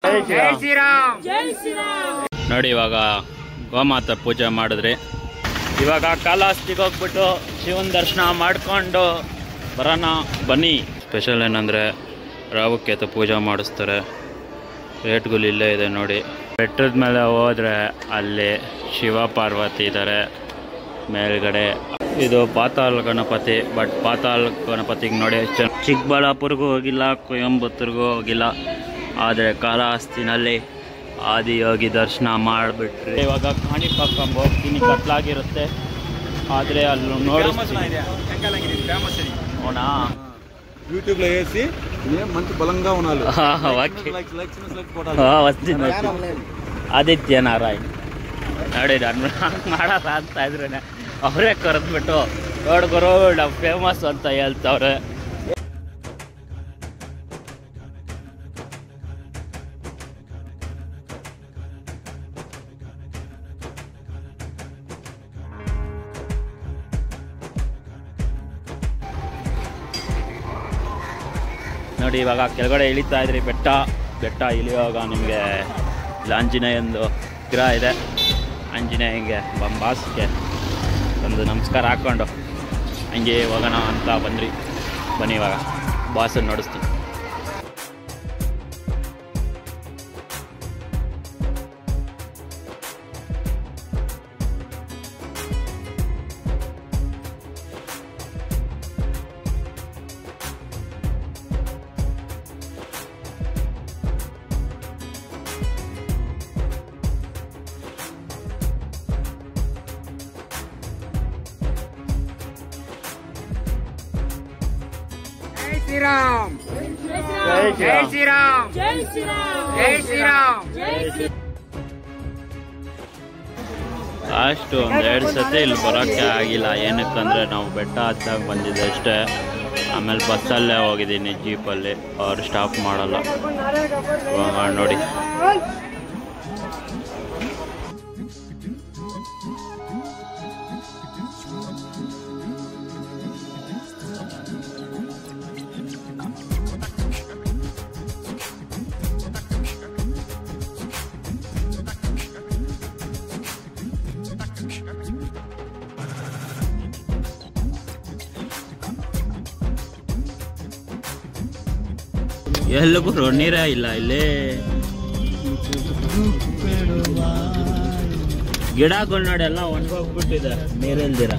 ನೋಡಿ ಇವಾಗ ಗೋಮಾತ ಪೂಜೆ ಮಾಡಿದ್ರಿ ಇವಾಗ ಕಾಲಾಸ್ತಿಗೆ ಹೋಗ್ಬಿಟ್ಟು ಶಿವನ ದರ್ಶನ ಮಾಡ್ಕೊಂಡು ಬರೋಣ ಬನ್ನಿ ಸ್ಪೆಷಲ್ ಏನಂದರೆ ರಾವುಕೇತು ಪೂಜೆ ಮಾಡಿಸ್ತಾರೆ ರೇಟ್ಗಳು ಇಲ್ಲೇ ಇದೆ ನೋಡಿ ಬೆಟ್ಟದ ಮೇಲೆ ಹೋದರೆ ಅಲ್ಲಿ ಶಿವ ಪಾರ್ವತಿ ಇದ್ದಾರೆ ಮೇಲ್ಗಡೆ ಇದು ಪಾತಾಳ ಗಣಪತಿ ಬಟ್ ಪಾತಾಳ ಗಣಪತಿಗೆ ನೋಡಿ ಎಷ್ಟು ಜನ ಚಿಕ್ಕಬಳ್ಳಾಪುರ್ಗೂ ಹೋಗಿಲ್ಲ ಕೊಯಂಬತ್ತೂರ್ಗೂ ಹೋಗಿಲ್ಲ ಆದರೆ ಕಾಳಹಸ್ತಿನಲ್ಲಿ ಆದಿಯೋಗಿ ದರ್ಶನ ಮಾಡಿಬಿಟ್ರಿ ಇವಾಗ ಕಾಣಿಪಾಕಂಬ ಹೋಗ್ತೀನಿ ಕತ್ಲಾಗಿರುತ್ತೆ ಆದರೆ ಅಲ್ಲಿ ನೋಡಿಸ್ತೀನಿ అవునా యూట్యూబ్ లో వేసి నేను మంచి బలంగా ఉన్నాను ఓకే లైక్ లైక్ చిన్న లైక్ వచ్చింది వచ్చింది ಆದಿತ್ಯ ನಾರಾಯಣ್ ನೋಡಿ ನಾನು ಮಾಡಲ್ಲ ಅಂತ ಇದ್ರೆ ಅವರೇ ಕರೆದ್ಬಿಟ್ಟು ನೋಡ್ಕೊರೋ ನಾವು ಫೇಮಸ್ ಅಂತ ಹೇಳ್ತವ್ರೆ ನೋಡಿ ಇವಾಗ ಕೆಳಗಡೆ ಇಳಿತಾ ಇದ್ರಿ ಬೆಟ್ಟ ಬೆಟ್ಟ ಇಳಿಯುವಾಗ ನಿಮಗೆ ಇಲ್ಲಿ ಆಂಜನೇಯಂದು ವಿಗ್ರಹ ಇದೆ ಆಂಜನೇಯಂಗೆ ಬಾಸ್ಗೆ ಒಂದು ನಮಸ್ಕಾರ ಹಾಕ್ಕೊಂಡು ಹಂಗೆ ಹೋಗೋಣ ಅಂತ ಬಂದ್ರಿ ಬನ್ನಿ ಇವಾಗ ಬಾಸನ್ನು ನೋಡಿಸ್ತೀನಿ శ్రీరామ్ జై శ్రీరామ్ జై శ్రీరామ్ ಲಾಸ್ಟ್ ಒಂದು ಎರಡು ಸತಿ ಇಲ್ಲಿ ಬರೋಕ್ಕೆ ಆಗಿಲ್ಲ ಏನಕ್ಕಂದರೆ ನಾವು ಬೆಟ್ಟ ಹತ್ತಾಗ ಬಂದಿದ್ದೆ ಅಷ್ಟೇ ಆಮೇಲೆ ಬಸ್ಸಲ್ಲೇ ಹೋಗಿದ್ದೀನಿ ಜೀಪಲ್ಲಿ ಅವ್ರು ಸ್ಟಾಪ್ ಮಾಡಲ್ಲ ಇವಾಗ ನೋಡಿ ಎಲ್ಲಿಗೂ ನೀರೇ ಇಲ್ಲ ಇಲ್ಲಿ ಗಿಡಗಳು ನೋಡಿ ಎಲ್ಲ ಒಣಗೋಗ್ಬಿಟ್ಟಿದೆ ನೀರಿಲ್ದಿರ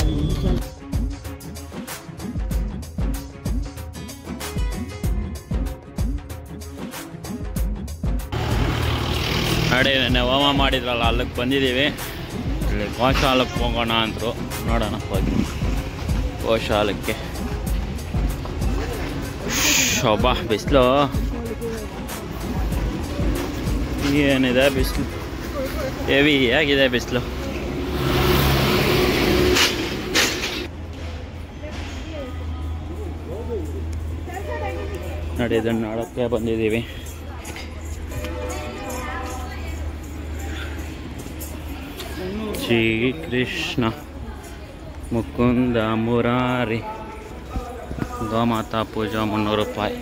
ನೋಡಿ ನೆನ್ನೆ ಹೋಮ ಮಾಡಿದ್ರಲ್ಲ ಅಲ್ಲಿಗೆ ಬಂದಿದ್ದೀವಿ ಇಲ್ಲಿ ಗೋಶಾಲಕ್ಕೆ ಹೋಗೋಣ ಅಂದರು ನೋಡೋಣ ಹೋಗಿ ಗೋಶಾಲಕ್ಕೆ ಶೋಭಾ ಬಿಸಿಲು ಏನಿದೆ ಬಿಸಿಲು ಹೆವಿ ಆಗಿದೆ ಬಿಸಿಲು ನೋಡಿ ಇದನ್ನು ನೋಡೋಕ್ಕೆ ಬಂದಿದ್ದೀವಿ ಶ್ರೀ ಕೃಷ್ಣ ಮುಕುಂದ ಮುರಾರಿ ಗೋಮಾತಾ ಪೂಜಾ ಮುನ್ನೂರು ರೂಪಾಯಿ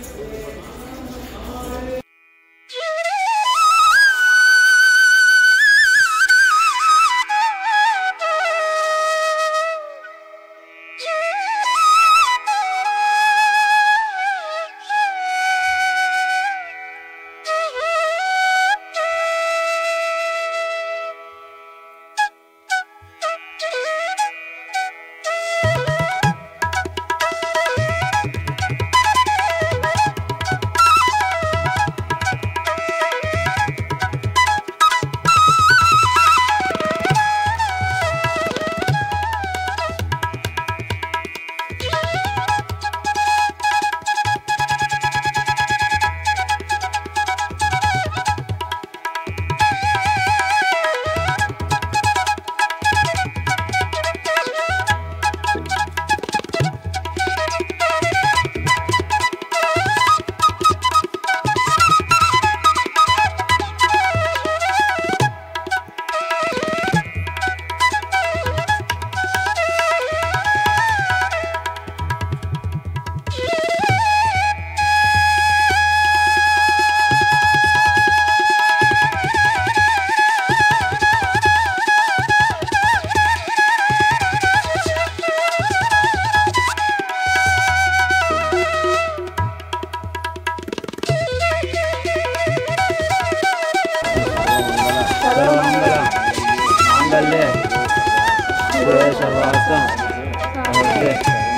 ಕಾಲಲ್ಲಿ ಸುರೇಶವಾಸ ಅವ್ರಿಗೆ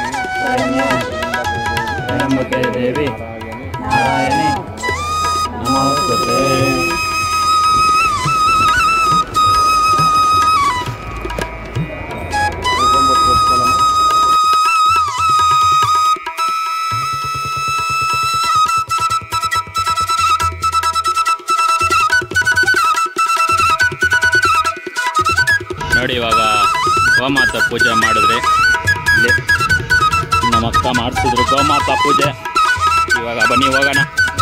ತ್ರ್ಯಂಬಕೆ ದೇವಿ ನಾರಾಯಣಿ ನಮಸ್ತೆ ನೋಡಿ ಇವಾಗ ಗೋಮಾತ ಪೂಜೆ ಮಾಡಿದ್ರಿ ಇಲ್ಲಿ ನಮ್ಮ ಅಕ್ಕ ಮಾಡಿಸಿದ್ರು ಗೋಮಾತ ಪೂಜೆ ಇವಾಗ ಬನ್ನಿ ಹೋಗೋಣ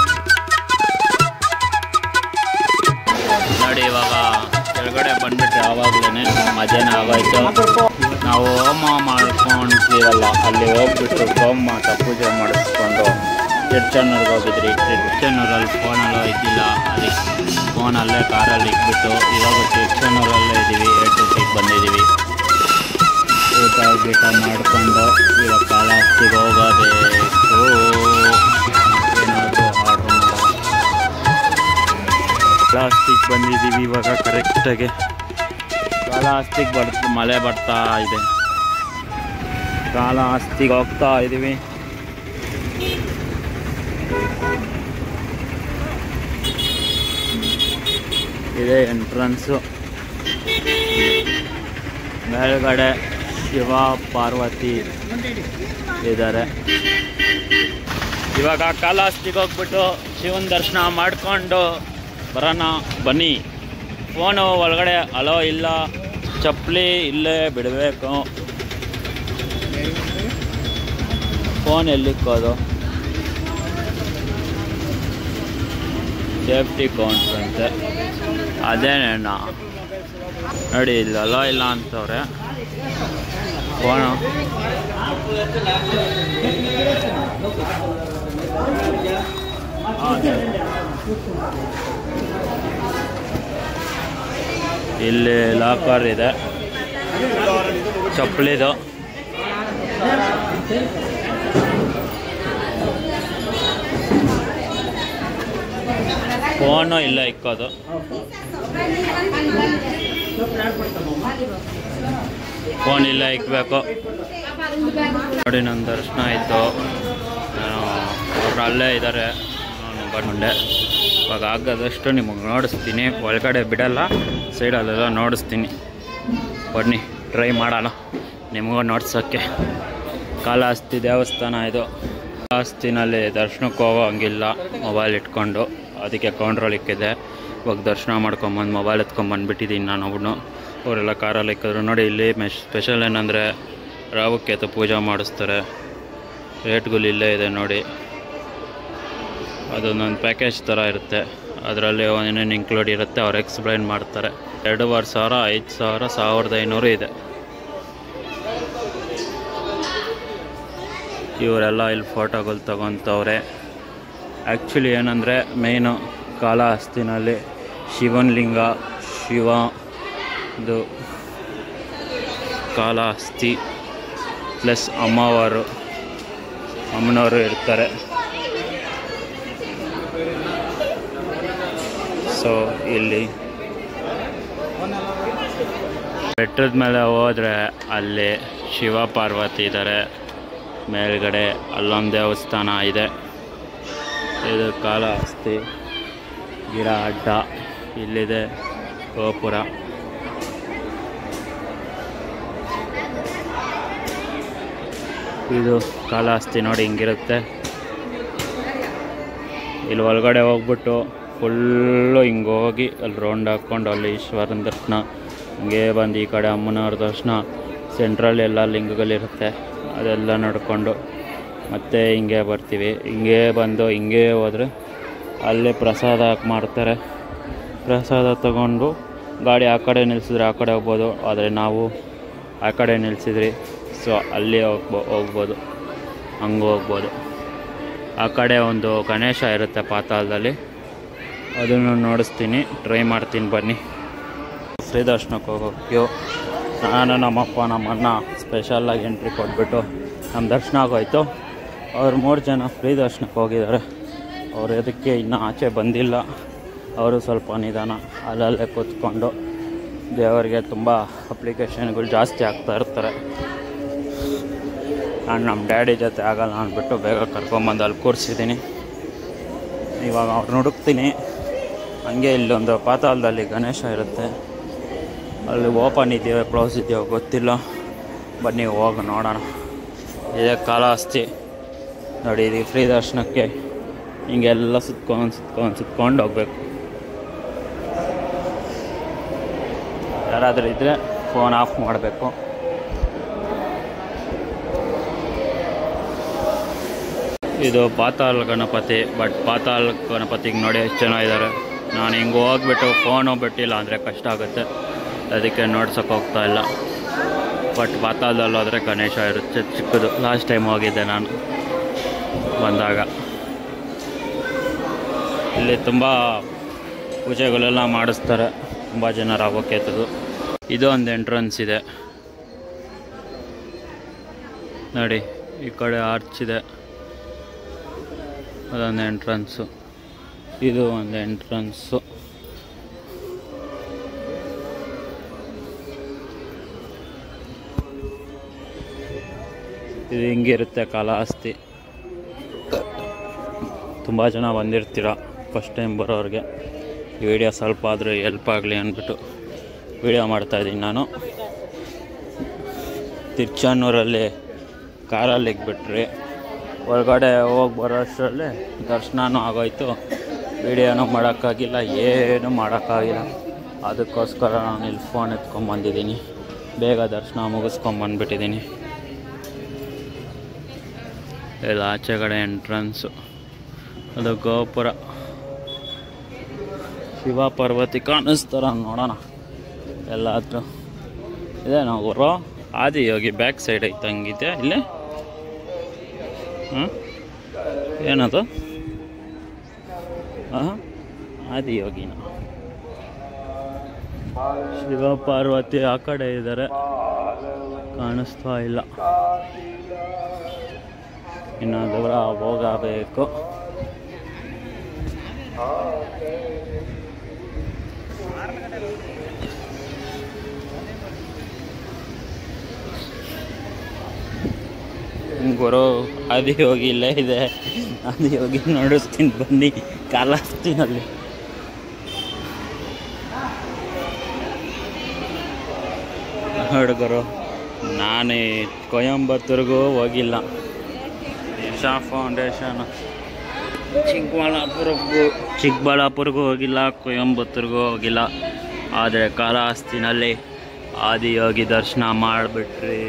ನೋಡಿ ಇವಾಗ ಕೆಳಗಡೆ ಬಂದ್ಬಿಟ್ರೆ ಆವಾಗಲೇ ಮಧ್ಯಾಹ್ನ ಆಗೋಯ್ತು ನಾವು ಹೋಮ ಮಾಡ್ಕೊಂಡಿರಲ್ಲ ಅಲ್ಲಿ ಹೋಗ್ಬಿಟ್ಟು ಗೋಮಾತ ಪೂಜೆ ಮಾಡಿಸ್ಕೊಂಡು ತಿರ್ಚನ್ನೂರ್ಗೆ ಹೋಗಿದ್ರಿ ತಿರ್ಚನ್ನೂರಲ್ಲಿ ಫೋನಲ್ಲೂ ಇದ್ದಿಲ್ಲ ಅಲ್ಲಿ ಫೋನಲ್ಲೇ ಕಾರಲ್ಲಿ ಇಟ್ಬಿಟ್ಟು ಇವಾಗ ತಿರ್ಚನ್ನೂರಲ್ಲೇ ಇದ್ದೀವಿ ಏರ್ಟೋಟಿಗೆ ಬಂದಿದ್ದೀವಿ ಊಟ ಗೀಟ ಮಾಡಿಕೊಂಡು ಇವಾಗ ಕಾಲಾಸ್ತಿಗೆ ಹೋಗಬೇಕು ಏನಾದರೂ ಆರ್ಡ್ರ್ ಮಾಡೋಣ ಕಾಲಾಸ್ತಿಗೆ ಬಂದಿದ್ದೀವಿ ಇವಾಗ ಕರೆಕ್ಟಾಗಿ ಕಾಲಾಸ್ತಿಗೆ ಬರ್ತ ಮಳೆ ಬರ್ತಾ ಇದೆ ಕಾಲಾಸ್ತಿಗೆ ಹೋಗ್ತಾ ಇದ್ದೀವಿ ಇದೆ ಎಂಟ್ರನ್ಸು ಮೇಲ್ಗಡೆ ಶಿವ ಪಾರ್ವತಿ ಇದ್ದಾರೆ ಇವಾಗ ಕಾಲಾಸ್ತಿಗೆ ಹೋಗ್ಬಿಟ್ಟು ಶಿವನ ದರ್ಶನ ಮಾಡಿಕೊಂಡು ಬರೋಣ ಬನ್ನಿ ಫೋನು ಒಳಗಡೆ ಅಲೋ ಇಲ್ಲ ಚಪ್ಪಲಿ ಇಲ್ಲೇ ಬಿಡಬೇಕು ಫೋನ್ ಎಲ್ಲಿಕ್ಕೋದು ಸೇಫ್ಟಿ ಕೌಂಟ್ರ್ ಅಂತೆ ಅದೇನೇನ ನೋಡಿ ಇಲ್ಲಿ ಅಲೋ ಇಲ್ಲ ಅಂತವ್ರೆ ಫೋನು ಇಲ್ಲಿ ಲಾಕರ್ ಇದೆ ಚಪ್ಪಲಿದು ಫೋನು ಇಲ್ಲ ಇಕ್ಕೋದು ಫೋನ್ ಇಲ್ಲ ಇಕ್ಬೇಕು ನೋಡಿ ನನ್ನ ದರ್ಶನ ಆಯಿತು ನಾನು ಅವ್ರು ಅಲ್ಲೇ ಇದ್ದಾರೆ ನಾನು ಬಂದ್ಕೊಂಡೆ ಇವಾಗ ಆಗೋದಷ್ಟು ನಿಮಗೆ ನೋಡಿಸ್ತೀನಿ ಒಳಗಡೆ ಬಿಡಲ್ಲ ಸೈಡಲ್ಲೆಲ್ಲ ನೋಡಿಸ್ತೀನಿ ಬನ್ನಿ ಟ್ರೈ ಮಾಡೋಣ ನಿಮಗೂ ನೋಡ್ಸೋಕ್ಕೆ ಕಾಳಹಸ್ತಿ ದೇವಸ್ಥಾನ ಇದು ಕಾಳಹಸ್ತಿನಲ್ಲಿ ದರ್ಶನಕ್ಕೆ ಹೋಗೋ ಹಂಗಿಲ್ಲ ಮೊಬೈಲ್ ಇಟ್ಕೊಂಡು ಅದಕ್ಕೆ ಕೌಂಟ್ರಲ್ಲಿ ಇಕ್ಕಿದೆ ಇವಾಗ ದರ್ಶನ ಮಾಡ್ಕೊಂಬಂದು ಮೊಬೈಲ್ ಎತ್ಕೊಂಬಂದ್ಬಿಟ್ಟಿದ್ದೀನಿ ನಾನು ಒಬ್ಬನು ಅವರೆಲ್ಲ ಕಾರಲ್ಲಿ ಇಕ್ಕಿದ್ರು ನೋಡಿ ಇಲ್ಲಿ ಮೆಶ್ ಸ್ಪೆಷಲ್ ಏನಂದರೆ ರಾವುಕೇತು ಪೂಜೆ ಮಾಡಿಸ್ತಾರೆ ರೇಟ್ಗಳು ಇಲ್ಲೇ ಇದೆ ನೋಡಿ ಅದೊಂದೊಂದು ಪ್ಯಾಕೇಜ್ ಥರ ಇರುತ್ತೆ ಅದರಲ್ಲಿ ಏನೇನು ಇನ್ಕ್ಲೂಡ್ ಇರುತ್ತೆ ಅವ್ರು ಎಕ್ಸ್ಪ್ಲೈನ್ ಮಾಡ್ತಾರೆ ಎರಡೂವರೆ ಸಾವಿರ ಐದು ಸಾವಿರ ಸಾವಿರದ ಐನೂರು ಇದೆ ಇವರೆಲ್ಲ ಇಲ್ಲಿ ಫೋಟೋಗಳು ತಗೊತವ್ರೆ ಆ್ಯಕ್ಚುಲಿ ಏನಂದರೆ ಮೇಯ್ನು ಕಾಳಹಸ್ತಿನಲ್ಲಿ ಶಿವನ ಲಿಂಗ ಶಿವ ಇದು ಕಾಳಹಸ್ತಿ ಪ್ಲಸ್ ಅಮ್ಮವಾರು ಅಮ್ಮನವರು ಇರ್ತಾರೆ ಸೊ ಇಲ್ಲಿ ಬೆಟ್ಟದ ಮೇಲೆ ಹೋದರೆ ಅಲ್ಲಿ ಶಿವ ಪಾರ್ವತಿ ಇದ್ದಾರೆ ಮೇಲ್ಗಡೆ ಅಲ್ಲೊಂದು ದೇವಸ್ಥಾನ ಇದೆ ಇದು ಕಾಳಹಸ್ತಿ ಗಿಡ ಅಡ್ಡ ಇಲ್ಲಿದೆ ಗೋಪುರ ಇದು ಕಾಳಹಸ್ತಿ ನೋಡಿ ಹಿಂಗಿರುತ್ತೆ ಇಲ್ಲಿ ಒಳಗಡೆ ಹೋಗ್ಬಿಟ್ಟು ಫುಲ್ಲು ಹಿಂಗೆ ಹೋಗಿ ಅಲ್ಲಿ ರೌಂಡ್ ಹಾಕ್ಕೊಂಡು ಅಲ್ಲಿ ಈಶ್ವರನ ದರ್ಶನ ಹಿಂಗೆ ಬಂದು ಈ ಕಡೆ ಅಮ್ಮನವ್ರ ದರ್ಶನ ಸೆಂಟ್ರಲ್ಲಿ ಎಲ್ಲ ಲಿಂಗಗಳಿರುತ್ತೆ ಅದೆಲ್ಲ ನಡ್ಕೊಂಡು ಮತ್ತೆ ಹಿಂಗೆ ಬರ್ತೀವಿ ಹಿಂಗೆ ಬಂದು ಹಿಂಗೆ ಹೋದರೆ ಅಲ್ಲೇ ಪ್ರಸಾದ ಹಾಕಿ ಮಾಡ್ತಾರೆ ಪ್ರಸಾದ ತಗೊಂಡು ಗಾಡಿ ಆ ಕಡೆ ನಿಲ್ಸಿದ್ರೆ ಆ ಕಡೆ ಹೋಗ್ಬೋದು ಆದರೆ ನಾವು ಆ ಕಡೆ ನಿಲ್ಸಿದ್ರಿ ಸೊ ಅಲ್ಲಿ ಹೋಗ್ಬೋ ಹೋಗ್ಬೋದು ಹಂಗೆ ಹೋಗ್ಬೋದು ಆ ಕಡೆ ಒಂದು ಗಣೇಶ ಇರುತ್ತೆ ಪಾತಾಳದಲ್ಲಿ ಅದನ್ನು ನೋಡಿಸ್ತೀನಿ ಟ್ರೈ ಮಾಡ್ತೀನಿ ಬನ್ನಿ ಫ್ರೀ ದರ್ಶನಕ್ಕೆ ಹೋಗೋಕ್ಕೆ ನಾನು ನಮ್ಮಪ್ಪ ನಮ್ಮಣ್ಣ ಸ್ಪೆಷಲಾಗಿ ಎಂಟ್ರಿ ಕೊಟ್ಬಿಟ್ಟು ನಮ್ಮ ದರ್ಶನ ಆಗೋಯ್ತು ಅವ್ರು ಮೂರು ಜನ ಫ್ರೀ ದರ್ಶನಕ್ಕೆ ಹೋಗಿದ್ದಾರೆ ಅವ್ರು ಅದಕ್ಕೆ ಇನ್ನೂ ಆಚೆ ಬಂದಿಲ್ಲ ಅವರು ಸ್ವಲ್ಪ ನಿಧಾನ ಅಲ್ಲಲ್ಲೇ ಕೂತ್ಕೊಂಡು ದೇವರಿಗೆ ತುಂಬ ಅಪ್ಲಿಕೇಶನ್ಗಳು ಜಾಸ್ತಿ ಆಗ್ತಾ ಇರ್ತಾರೆ ನಾನು ನಮ್ಮ ಡ್ಯಾಡಿ ಜೊತೆ ಆಗಲ್ಲ ಅಂದ್ಬಿಟ್ಟು ಬೇಗ ಕರ್ಕೊಂಬಂದು ಅಲ್ಲಿ ಕೂರಿಸಿದ್ದೀನಿ ಇವಾಗ ಅವ್ರನ್ನ ಹುಡುಕ್ತೀನಿ ಹಂಗೆ ಇಲ್ಲೊಂದು ಪಾತಾಳದಲ್ಲಿ ಗಣೇಶ ಇರುತ್ತೆ ಅಲ್ಲಿ ಓಪನ್ ಇದೆಯೋ ಕ್ಲೋಸ್ ಇದೆಯೋ ಗೊತ್ತಿಲ್ಲ ಬನ್ನಿ ಹೋಗಿ ನೋಡೋಣ ಇದೇ ಕಾಲಾಸ್ತಿ ನೋಡಿ ಇದು ಫ್ರೀ ದರ್ಶನಕ್ಕೆ ಹಿಂಗೆಲ್ಲ ಸುತ್ಕೊಂಡು ಸುತ್ಕೊಂಡು ಸುತ್ಕೊಂಡು ಹೋಗ್ಬೇಕು ಯಾರಾದರೂ ಇದ್ದರೆ ಫೋನ್ ಆಫ್ ಮಾಡಬೇಕು ಇದು ಪಾತಾಳ ಗಣಪತಿ ಬಟ್ ಪಾತಾಳ ಗಣಪತಿಗೆ ನೋಡಿ ಎಷ್ಟು ಜನ ಇದ್ದಾರೆ ನಾನು ಹಿಂಗೆ ಹೋಗ್ಬಿಟ್ಟು ಫೋನು ಬಿಟ್ಟಿಲ್ಲ ಅಂದರೆ ಕಷ್ಟ ಆಗುತ್ತೆ ಅದಕ್ಕೆ ನೋಡ್ಸೋಕೆ ಹೋಗ್ತಾ ಇಲ್ಲ ಬಟ್ ಪಾತಾಳದಲ್ಲಿ ಹೋದರೆ ಗಣೇಶ ಇರುತ್ತೆ ಚಿಕ್ಕದು ಲಾಸ್ಟ್ ಟೈಮ್ ಹೋಗಿದ್ದೆ ನಾನು ಬಂದಾಗ ಇಲ್ಲಿ ತುಂಬ ಪೂಜೆಗಳೆಲ್ಲ ಮಾಡಿಸ್ತಾರೆ ತುಂಬ ಜನ ರಾವಕೇತದು ಇದು ಒಂದು ಎಂಟ್ರೆನ್ಸ್ ಇದೆ ನೋಡಿ ಈ ಕಡೆ ಆರ್ಚ್ ಇದೆ ಅದೊಂದು ಎಂಟ್ರೆನ್ಸು ಇದು ಒಂದು ಎಂಟ್ರೆನ್ಸು ಇದು ಹಿಂಗಿರುತ್ತೆ ಕಾಲಾಸ್ತಿ ತುಂಬ ಜನ ಬಂದಿರ್ತೀರ ಫಸ್ಟ್ ಟೈಮ್ ಬರೋರಿಗೆ ಈ ವಿಡಿಯೋ ಸ್ವಲ್ಪ ಆದರೂ ಹೆಲ್ಪ್ ಆಗಲಿ ಅಂದ್ಬಿಟ್ಟು ವಿಡಿಯೋ ಮಾಡ್ತಾಯಿದ್ದೀನಿ ನಾನು ತಿರ್ಚಾನೂರಲ್ಲಿ ಕಾರಲ್ಲಿ ಬಿಟ್ರಿ ಒಳಗಡೆ ಹೋಗಿ ಬರೋ ಅಷ್ಟರಲ್ಲಿ ದರ್ಶನನೂ ಆಗೋಯ್ತು ವಿಡಿಯೋನೂ ಮಾಡೋಕ್ಕಾಗಿಲ್ಲ ಏನೂ ಮಾಡೋಕ್ಕಾಗಿಲ್ಲ ಅದಕ್ಕೋಸ್ಕರ ನಾನು ಇಲ್ಲಿ ಫೋನ್ ಎತ್ಕೊಂಬಂದಿದ್ದೀನಿ ಬೇಗ ದರ್ಶನ ಮುಗಿಸ್ಕೊಂಬಂದ್ಬಿಟ್ಟಿದ್ದೀನಿ ಇದು ಆಚೆಗಡೆ ಎಂಟ್ರೆನ್ಸು ಅದು ಗೋಪುರ ಶಿವ ಪಾರ್ವತಿ ಕಾಣಿಸ್ತಾರ ನೋಡೋಣ ಎಲ್ಲಾದ್ರೂ ಇದೆ ನಾವು ಬರೋ ಆದಿಯೋಗಿ ಬ್ಯಾಕ್ ಸೈಡ್ ಐತೆ ಹಂಗಿದೆ ಇಲ್ಲಿ ಹಾಂ ಏನದು ಹಾಂ ಆದಿಯೋಗಿನ ಶಿವ ಪಾರ್ವತಿ ಆ ಕಡೆ ಇದ್ದಾರೆ ಕಾಣಿಸ್ತಾ ಇಲ್ಲ ಇನ್ನು ದೂರ ಹೋಗಬೇಕು ಗುರು ಆದಿ ಹೋಗಿ ಇಲ್ಲೇ ಇದೆ ಆದಿ ಹೋಗಿ ನೋಡಿಸ್ತೀನಿ ಬನ್ನಿ ಕಾಲಾಸ್ತಿನಲ್ಲಿ ಹುಡುಗರು ನಾನು ಈ ಕೊಯಂಬತ್ತೂರ್ಗೂ ಹೋಗಿಲ್ಲ ಇಶಾ ಫೌಂಡೇಶನ್ ಚಿಕ್ಕಬಳ್ಳಾಪುರಕ್ಕೂ ಚಿಕ್ಕಬಳ್ಳಾಪುರಗೂ ಹೋಗಿಲ್ಲ ಕೊಯಂಬತ್ತೂರ್ಗೂ ಹೋಗಿಲ್ಲ ಆದರೆ ಕಾಲಾಸ್ತಿನಲ್ಲಿ ಆದಿಯೋಗಿ ದರ್ಶನ ಮಾಡಿಬಿಟ್ರಿ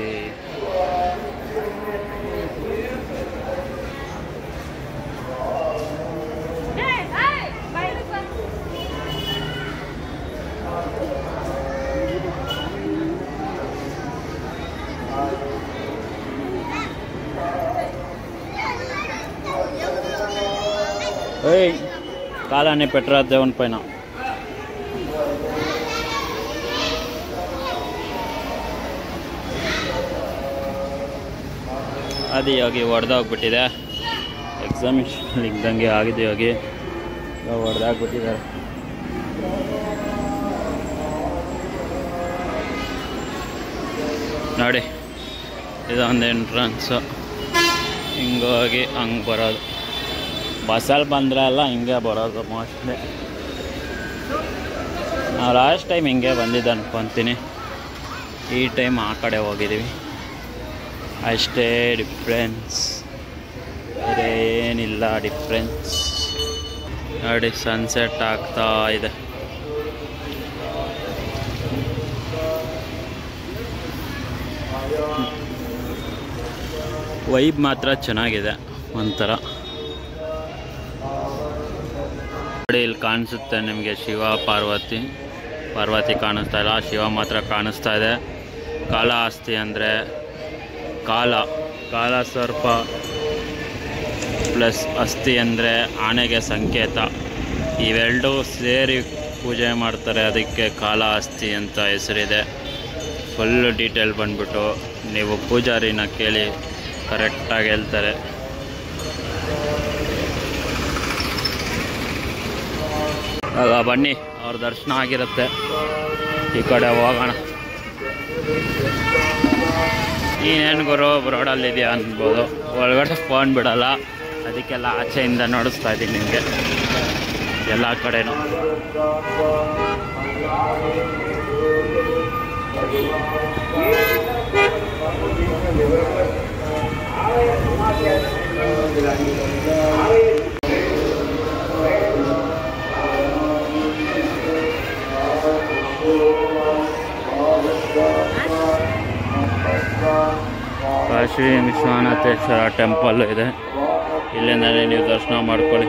ఏయ్ కాలాన్ని పెట్టరా దేవుని పైన ಅದು ಹೋಗಿ ಹೊಡೆದೋಗ್ಬಿಟ್ಟಿದೆ ಎಕ್ಸಾಮಿಷನ್ ಇದ್ದಂಗೆ ಆಗಿದೆ ಹೋಗಿ ಹೊಡೆದಾಗ್ಬಿಟ್ಟಿದ್ದಾರೆ ನೋಡಿ ಇದೊಂದು ಎಂಟ್ರನ್ಸು ಹಿಂಗೋಗಿ ಹಂಗೆ ಬರೋದು ಬಸ್ಸಲ್ಲಿ ಬಂದರೆ ಎಲ್ಲ ಹಿಂಗೆ ಬರೋದು ಮೋಸ್ಟ್ಲಿ ನಾವು ಲಾಸ್ಟ್ ಟೈಮ್ ಹಿಂಗೆ ಬಂದಿದ್ದು ಅನ್ಕೊತೀನಿ ಈ ಟೈಮ್ ಆ ಕಡೆ ಹೋಗಿದ್ದೀವಿ ಅಷ್ಟೇ ಡಿಫ್ರೆನ್ಸ್ ಬೇರೆ ಏನಿಲ್ಲ ಡಿಫ್ರೆನ್ಸ್ ನೋಡಿ ಸನ್ಸೆಟ್ ಆಗ್ತಾ ಇದೆ ವೈಬ್ ಮಾತ್ರ ಚೆನ್ನಾಗಿದೆ ಒಂಥರ ನೋಡಿ ಇಲ್ಲಿ ಕಾಣಿಸುತ್ತೆ ನಿಮಗೆ ಶಿವ ಪಾರ್ವತಿ ಪಾರ್ವತಿ ಕಾಣಿಸ್ತಾ ಇಲ್ಲ ಶಿವ ಮಾತ್ರ ಕಾಣಿಸ್ತಾ ಇದೆ ಕಾಳಹಸ್ತಿ ಅಂದರೆ ಕಾಲ ಕಾಲ ಸರ್ಪ ಪ್ಲಸ್ ಅಸ್ಥಿ ಅಂದರೆ ಆನೆಗೆ ಸಂಕೇತ ಇವೆರಡೂ ಸೇರಿ ಪೂಜೆ ಮಾಡ್ತಾರೆ ಅದಕ್ಕೆ ಕಾಳಹಸ್ತಿ ಅಂತ ಹೆಸರಿದೆ ಫುಲ್ ಡೀಟೇಲ್ ಬಂದ್ಬಿಟ್ಟು ನೀವು ಪೂಜಾರಿನ ಕೇಳಿ ಕರೆಕ್ಟಾಗಿ ಹೇಳ್ತಾರೆ ಆಗ ಬನ್ನಿ ಅವ್ರ ದರ್ಶನ ಆಗಿರುತ್ತೆ ಈ ಕಡೆ ಹೋಗೋಣ ನೀನೇನು ಗುರು ರೋಡಲ್ಲಿದೆಯಾ ಅನ್ಬೋದು ಒಳಗಡೆ ಫೋನ್ ಬಿಡಲ್ಲ ಅದಕ್ಕೆಲ್ಲ ಆಚೆಯಿಂದ ನೋಡಿಸ್ತಾ ಇದ್ದೀನಿ ನಿಮಗೆ ಎಲ್ಲ ಕಡೆನೂ ಕಾಶಿ ವಿಶ್ವನಾಥೇಶ್ವರ ಟೆಂಪಲ್ ಇದೆ ಇಲ್ಲಿಂದಲೇ ನೀವು ದರ್ಶನ ಮಾಡ್ಕೊಳ್ಳಿ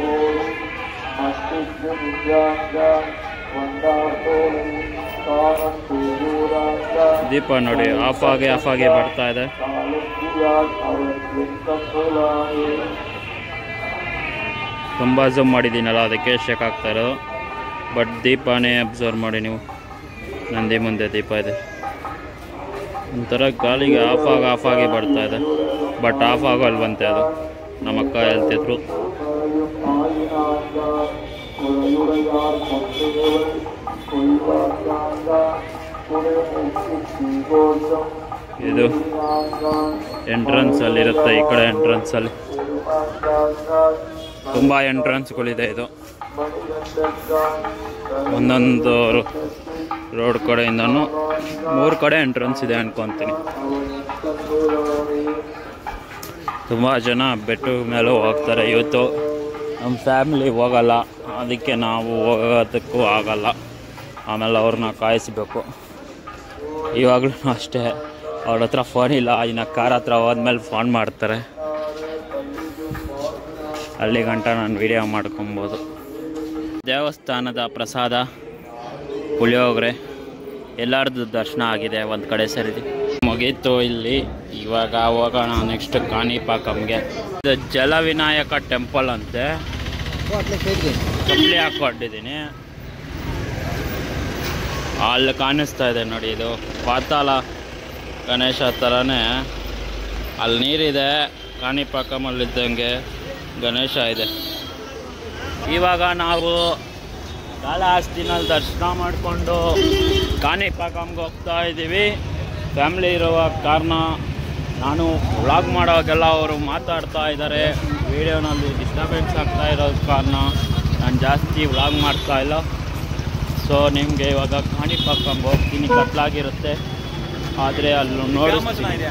ದೀಪ ನೋಡಿ ಆಫ್ ಆಗಿ ಆಫ್ ಆಗಿ ಬರ್ತಾ ಇದೆ ತುಂಬ ಝೂಮ್ ಮಾಡಿದ್ದೀನಲ್ಲ ಅದಕ್ಕೆ ಶೇಕ್ ಆಗ್ತಾ ಇರೋದು ಬಟ್ ದೀಪನೇ ಅಬ್ಸರ್ವ್ ಮಾಡಿ ನೀವು ನಂದಿ ಮುಂದೆ ದೀಪ ಇದೆ ಒಂಥರ ಗಾಳಿಗೆ ಆಫ್ ಆಗಿ ಆಫ್ ಆಗಿ ಬರ್ತಾ ಇದೆ ಬಟ್ ಆಫ್ ಆಗೋಲ್ವಂತೆ ಅದು ನಮ್ಮ ಅಕ್ಕ ಹೇಳ್ತಿದ್ರು ಇದು ಎಂಟ್ರೆನ್ಸ್ ಅಲ್ಲಿ ಇರುತ್ತೆ ಈ ಕಡೆ ಎಂಟ್ರೆನ್ಸ್ ಅಲ್ಲಿ ತುಂಬ ಎಂಟ್ರೆನ್ಸ್ಗಳಿದೆ ಇದು ಒಂದೊಂದು ರೋಡ್ ಕಡೆಯಿಂದನೂ ಮೂರು ಕಡೆ ಎಂಟ್ರೆನ್ಸ್ ಇದೆ ಅನ್ಕೊತೀನಿ ತುಂಬ ಜನ ಬೆಟ್ಟು ಮೇಲೆ ಹೋಗ್ತಾರೆ ಇವತ್ತು ನಮ್ಮ ಫ್ಯಾಮಿಲಿ ಹೋಗಲ್ಲ ಅದಕ್ಕೆ ನಾವು ಹೋಗೋದಕ್ಕೂ ಆಗಲ್ಲ ಆಮೇಲೆ ಅವ್ರನ್ನ ಕಾಯಿಸ್ಬೇಕು ಇವಾಗಲೂ ಅಷ್ಟೇ ಅವ್ರ ಹತ್ರ ಫೋನ್ ಇಲ್ಲ ಇನ್ನು ಕಾರ್ ಹತ್ರ ಹೋದ್ಮೇಲೆ ಫೋನ್ ಮಾಡ್ತಾರೆ ಅಲ್ಲಿ ಗಂಟ ನಾನು ವಿಡಿಯೋ ಮಾಡ್ಕೊಬೋದು ದೇವಸ್ಥಾನದ ಪ್ರಸಾದ ಪುಳಿಯೋಗರೆ ಎಲ್ಲರದ್ದು ದರ್ಶನ ಆಗಿದೆ ಒಂದು ಕಡೆ ಸರಿದಿ ಮುಗೀತು ಇಲ್ಲಿ ಇವಾಗ ಹೋಗೋಣ ನೆಕ್ಸ್ಟ್ ಕಾಣಿಪಾಕಂಗೆ ಇದು ಜಲವಿನಾಯಕ ಟೆಂಪಲ್ ಅಂತೆ ಚಪ್ಪಲಿ ಹಾಕೊಂಡಿದ್ದೀನಿ ಅಲ್ಲಿ ಕಾಣಿಸ್ತಾ ಇದೆ ನೋಡಿ ಇದು ಪಾತಾಳ ಗಣೇಶ ಥರನೇ ಅಲ್ಲಿ ನೀರಿದೆ ಕಾಣಿಪಾಕಮಲ್ಲಿದ್ದಂಗೆ ಗಣೇಶ ಇದೆ ಇವಾಗ ನಾವು ಕಾಳಹಸ್ತಿನಲ್ಲಿ ದರ್ಶನ ಮಾಡಿಕೊಂಡು ಕಾಣಿಪಾಕಂಗೆ ಹೋಗ್ತಾ ಇದ್ದೀವಿ ಫ್ಯಾಮ್ಲಿ ಇರುವ ಕಾರಣ ನಾನು ವ್ಲಾಗ್ ಮಾಡೋವಾಗೆಲ್ಲ ಅವರು ಮಾತಾಡ್ತಾ ಇದ್ದಾರೆ ವಿಡಿಯೋನಲ್ಲಿ ಡಿಸ್ಟರ್ಬೆನ್ಸ್ ಆಗ್ತಾ ಇರೋ ಕಾರಣ ನಾನು ಜಾಸ್ತಿ ವ್ಲಾಗ್ ಮಾಡ್ತಾ ಇಲ್ಲ ಸೊ ನಿಮಗೆ ಇವಾಗ ಕಾಣಿಪಾಕಂಗೆ ಹೋಗ್ತೀನಿ ಕತ್ಲಾಗಿರುತ್ತೆ ಆದರೆ ಅಲ್ಲಿ ನೋಡಿಸ್ತೀನಿ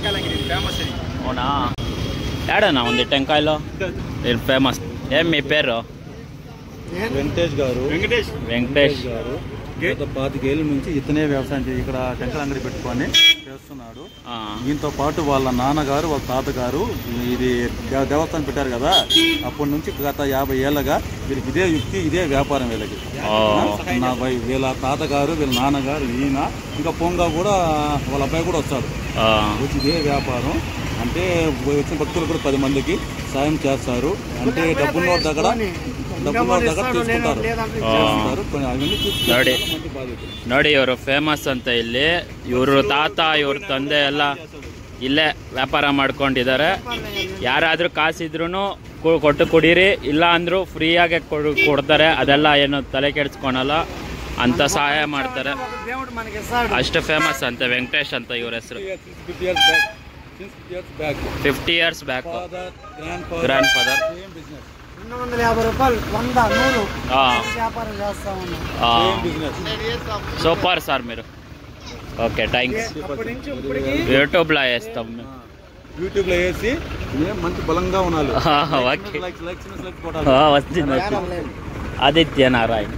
అవునా ఏడనా ఉంది టెంకాయలో నేను ఫేమస్ ఏం మీ పేరు వెంకటేష్ గారు వెంకటేష్ వెంకటేష్ గారు గత పాతికేళ్ళ నుంచి ఇతనే వ్యవసాయం చే- ఇక్కడ టెంకల అంగడి పెట్టుకొని చేస్తున్నాడు ఆ, దీంతో పాటు వాళ్ళ నాన్నగారు వాళ్ళ తాతగారు ఇది దే- దేవస్థానం పెట్టారు కదా అప్పటి నుంచి గత యాభై ఏళ్ళగా వీళ్ళకి ఇదే యుక్తి ఇదే వ్యాపారం వీళ్ళకి ఓ, నా వై- వీళ్ళ తాతగారు వీళ్ళ నాన్నగారు ఈయన ఇంకా పొంగ కూడా వాళ్ళ అబ్బాయి కూడా వస్తాడు ఆ, వచ్చి ఇదే వ్యాపారం అంటే వచ్చిన భక్తులు కూడా పది మందికి సాయం చేస్తారు అంటే డబ్బున్న దగ్గర డబ్బున్న దగ్గర తీసుకుంటారు చేస్తారు. కొన్ని అవన్నీ చూసుకుంటారు. ನೋಡಿ మంచి బాధ్యత ನೋಡಿ ಇವರು ಫೇಮಸ್ ಅಂತ ಇಲ್ಲಿ ಇವರು ತಾತ ಇವ್ರ ತಂದೆ ಎಲ್ಲ ಇಲ್ಲೇ ವ್ಯಾಪಾರ ಮಾಡ್ಕೊಂಡಿದ್ದಾರೆ ಯಾರಾದರೂ ಕಾಸಿದ್ರು ಕೊಟ್ಟು ಕುಡೀರಿ ಇಲ್ಲ ಅಂದರೂ ಫ್ರೀಯಾಗೆ ಕೊಡು ಕೊಡ್ತಾರೆ ಅದೆಲ್ಲ ಏನು ತಲೆ ಕೆಡಿಸ್ಕೊಳಲ್ಲ ಅಂತ ಸಹಾಯ ಮಾಡ್ತಾರೆ దేవుడు మనకి ఇస్తాడు ಅಷ್ಟು ಫೇಮಸ್ ಅಂತೆ ವೆಂಕಟೇಶ್ ಅಂತ ಇವ್ರ ಹೆಸರು Fifty years back. Since fifty years back. Fifty years back Father, grandfather, grandfather same business. రెండు వందల యాభై రూపాయలు వంద నూరు వ్యాపారం చేస్తా ఉన్నాం Same business. సూపర్ సార్ మీరు ఓకే థ్యాంక్స్ అప్పటి నుంచి ఇప్పటికి యూట్యూబ్లో వేస్తాం మేము. యూట్యూబ్ లో వేసి మేము మంచి బలంగా ఉండాలి ఆ, ఓకే లైక్స్ లైక్స్ లైక్స్ ఆ, కొట్టాలి వచ్చింది వచ్చింది ಆದಿತ್ಯ ನಾರಾಯಣ್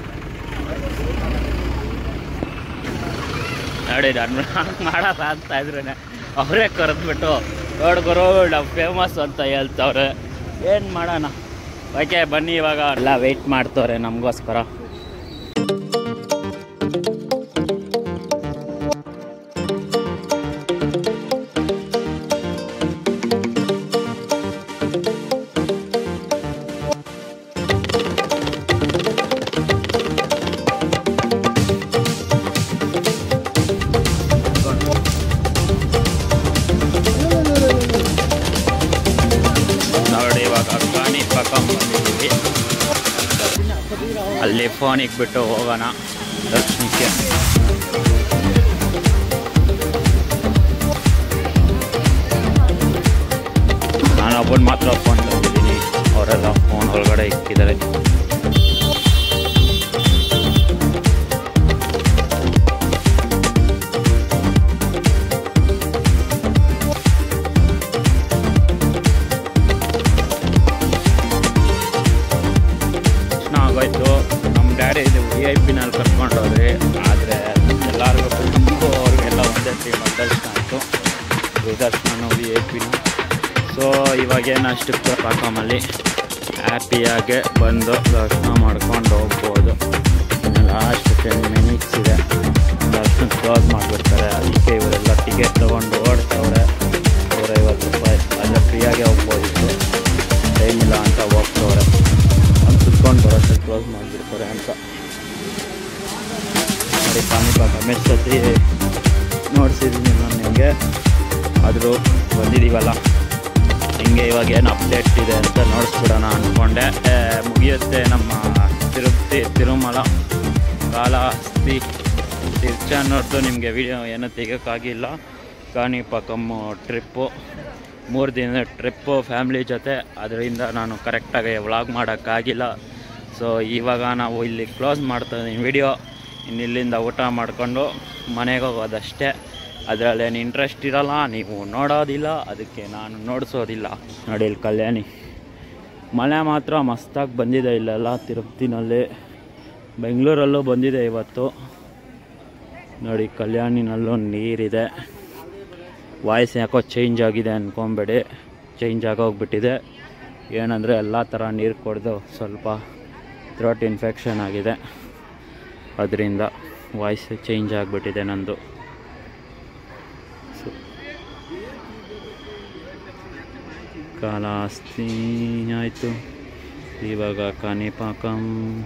ನೋಡಿ ನಾನು ಮಾಡಲ್ಲ ಅಂತ ಇದ್ರೆ ಅವರೇ ಕರೆದ್ಬಿಟ್ಟು ನೋಡ್ಕೊರೋ ನಾವು ಫೇಮಸ್ ಅಂತ ಹೇಳ್ತವ್ರೆ ಏನು ಮಾಡೋಣ ಓಕೆ ಬನ್ನಿ ಇವಾಗ ಎಲ್ಲ ವೆಯ್ಟ್ ಮಾಡ್ತವ್ರೆ ನಮಗೋಸ್ಕರ ನೋಡಿ ಇವಾಗ ಕಾಣಿ ಪಕ್ಕ ಬಂದಿದ್ದೀವಿ ಅಲ್ಲಿ ಫೋನ್ ಇಕ್ಬಿಟ್ಟು ಹೋಗೋಣ ದರ್ಶನಕ್ಕೆ ನಾನು ಒಬ್ಬನ ಮಾತ್ರ ಫೋನ್ ತಂದಿದ್ದೀನಿ ಅವರೆಲ್ಲ ಫೋನ್ ಒಳಗಡೆ ಇಕ್ಕಿದ್ದಾರೆ ದರ್ಶನ ಆಗೋಯ್ತು ನಮ್ಮ ಡ್ಯಾಡಿ ಇದು ವಿ ಐ ಪಿನಲ್ಲಿ ಕರ್ಕೊಂಡು ಹೋದ್ರಿ ಆದರೆ ಎಲ್ಲರಿಗೂ ತುಂಬ ಅವ್ರಿಗೆಲ್ಲ ಒಂದೇ ಟೀಮ್ ದರ್ಶನ ಆಯಿತು ದರ್ಶನ ವಿ ಐ ಪಿನ ಸೊ ಇವಾಗೇನು ಅಷ್ಟು ಪಾಕಮಲ್ಲಿ ಹ್ಯಾಪಿಯಾಗೆ ಬಂದು ದರ್ಶನ ಮಾಡ್ಕೊಂಡು ಹೋಗ್ಬೋದು ಇನ್ನು ಲಾಸ್ಟ್ ಟೆನ್ ಮಿನಿಟ್ಸ್ ಇದೆ ದರ್ಶನ ಕ್ಲೋಸ್ ಮಾಡಿಬಿಡ್ತಾರೆ ಅದಕ್ಕೆ ಇವರೆಲ್ಲ ಟಿಕೆಟ್ ತೊಗೊಂಡು ಓಡ್ತವ್ರೆ ನೂರೈವತ್ತು ರೂಪಾಯಿ ಅಲ್ಲೇ ಫ್ರೀಯಾಗೆ ಹೋಗ್ಬೋದಿತ್ತು ಟೈಮ್ ಇಲ್ಲ ಅಂತ ಹೋಗ್ತವ್ರೆ ಅಲ್ಲಿ ಕುತ್ಕೊಂಡು ಬರೋಷ್ಟು ಕ್ಲೋಸ್ ಮಾಡಿಬಿಡ್ತಾರೆ ಅಂತ ನೋಡಿ ಪಾನಿಪಾಕ ಮೆಚ್ಚತಿ ನೋಡ್ಸಿದ್ದೀನಿ ನಾನು ನಿಮಗೆ ಆದರೂ ಬಂದಿದ್ದೀವಲ್ಲ ಹಿಂಗೆ ಇವಾಗ ಏನು ಅಪ್ಡೇಟ್ ಇದೆ ಅಂತ ನೋಡಿಸ್ಬಿಡೋಣ ಅಂದ್ಕೊಂಡೆ ಏ, ಮುಗಿಯುತ್ತೆ ನಮ್ಮ ತಿರುಪತಿ ತಿರುಮಲ ಕಾಲಹಸ್ತಿ ತಿರ್ಚಾನೋರ್ದು ನಿಮಗೆ ವಿಡಿಯೋ ಏನೂ ತೆಗೋಕ್ಕಾಗಿಲ್ಲ ಕಾಣಿಪಾಕಮ್ಮು ಟ್ರಿಪ್ಪು ಮೂರು ದಿನದ ಟ್ರಿಪ್ಪು ಫ್ಯಾಮ್ಲಿ ಜೊತೆ ಅದರಿಂದ ನಾನು ಕರೆಕ್ಟಾಗಿ ವ್ಲಾಗ್ ಮಾಡೋಕ್ಕಾಗಿಲ್ಲ ಸೊ ಇವಾಗ ನಾವು ಇಲ್ಲಿ ಕ್ಲೋಸ್ ಮಾಡ್ತಾ ಇದ್ದೀನಿ ವಿಡಿಯೋ ಇನ್ನು ಇಲ್ಲಿಂದ ಊಟ ಮಾಡಿಕೊಂಡು ಮನೆಗೆ ಹೋಗೋದಷ್ಟೇ ಅದರಲ್ಲೇನು ಇಂಟ್ರೆಸ್ಟ್ ಇರಲ್ಲ ನೀವು ನೋಡೋದಿಲ್ಲ ಅದಕ್ಕೆ ನಾನು ನೋಡಿಸೋದಿಲ್ಲ ನೋಡಿ ಇಲ್ಲಿ ಕಲ್ಯಾಣಿ ಮಳೆ ಮಾತ್ರ ಮಸ್ತಾಗಿ ಬಂದಿದೆ ಇಲ್ಲೆಲ್ಲ ತಿರುಪತಿನಲ್ಲಿ ಬೆಂಗಳೂರಲ್ಲೂ ಬಂದಿದೆ ಇವತ್ತು ನೋಡಿ ಕಲ್ಯಾಣಿನಲ್ಲೂ ನೀರಿದೆ ವಾಯ್ಸ್ ಯಾಕೋ ಚೇಂಜ್ ಆಗಿದೆ ಅಂದ್ಕೊಂಬೇಡಿ ಚೇಂಜ್ ಆಗೋಗ್ಬಿಟ್ಟಿದೆ ಏನಂದರೆ ಎಲ್ಲ ಥರ ನೀರು ಕುಡ್ದು ಸ್ವಲ್ಪ ಥ್ರೋಟ್ ಇನ್ಫೆಕ್ಷನ್ ಆಗಿದೆ ಅದರಿಂದ ವಾಯ್ಸ್ ಚೇಂಜ್ ಆಗಿಬಿಟ್ಟಿದೆ ನಂದು ಸೊ ಕಾಲಾಸ್ತಿ ಆಯಿತು ಇವಾಗ ಕಾಣಿಪಾಕಂ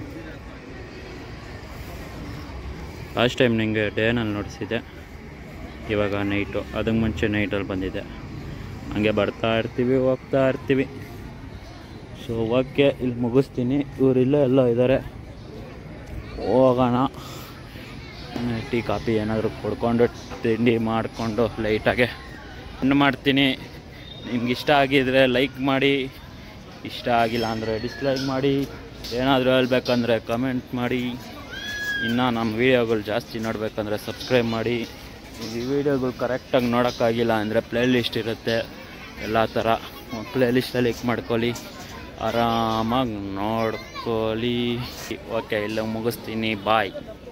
ಲಾಸ್ಟ್ ಟೈಮ್ ನಿಮಗೆ ಡೇನಲ್ಲಿ ನೋಡಿಸಿದೆ ಇವಾಗ ನೈಟು ಅದಕ್ಕೆ ಮುಂಚೆ ನೈಟಲ್ಲಿ ಬಂದಿದೆ ಹಂಗೆ ಬರ್ತಾ ಇರ್ತೀವಿ ಹೋಗ್ತಾ ಇರ್ತೀವಿ ಸೊ ಓಕೆ ಇಲ್ಲಿ ಮುಗಿಸ್ತೀನಿ ಇವರಿಲ್ಲ ಎಲ್ಲ ಇದ್ದಾರೆ ಹೋಗೋಣ ಟೀ ಕಾಫಿ ಏನಾದರೂ ಕುಡ್ಕೊಂಡು ತಿಂಡಿ ಮಾಡಿಕೊಂಡು ಲೈಟಾಗೆ ಹಣ್ಣು ಮಾಡ್ತೀನಿ ನಿಮ್ಗೆ ಇಷ್ಟ ಆಗಿದರೆ ಲೈಕ್ ಮಾಡಿ ಇಷ್ಟ ಆಗಿಲ್ಲ ಅಂದರೆ ಡಿಸ್ಲೈಕ್ ಮಾಡಿ ಏನಾದರೂ ಹೇಳ್ಬೇಕಂದ್ರೆ ಕಮೆಂಟ್ ಮಾಡಿ ಇನ್ನು ನಮ್ಮ ವೀಡಿಯೋಗಳು ಜಾಸ್ತಿ ನೋಡಬೇಕಂದ್ರೆ ಸಬ್ಸ್ಕ್ರೈಬ್ ಮಾಡಿ ಈ ವಿಡಿಯೋಗಳು ಕರೆಕ್ಟಾಗಿ ನೋಡೋಕ್ಕಾಗಿಲ್ಲ ಅಂದರೆ ಪ್ಲೇ ಲಿಸ್ಟ್ ಇರುತ್ತೆ ಎಲ್ಲ ಥರ ಪ್ಲೇ ಲಿಸ್ಟಲ್ಲಿ ಕ್ಲಿಕ್ ಮಾಡ್ಕೊಳ್ಳಿ ಆರಾಮಾಗಿ ನೋಡ್ಕೊಳ್ಳಿ ಓಕೆ ಇಲ್ಲ ಮುಗಿಸ್ತೀನಿ ಬಾಯ್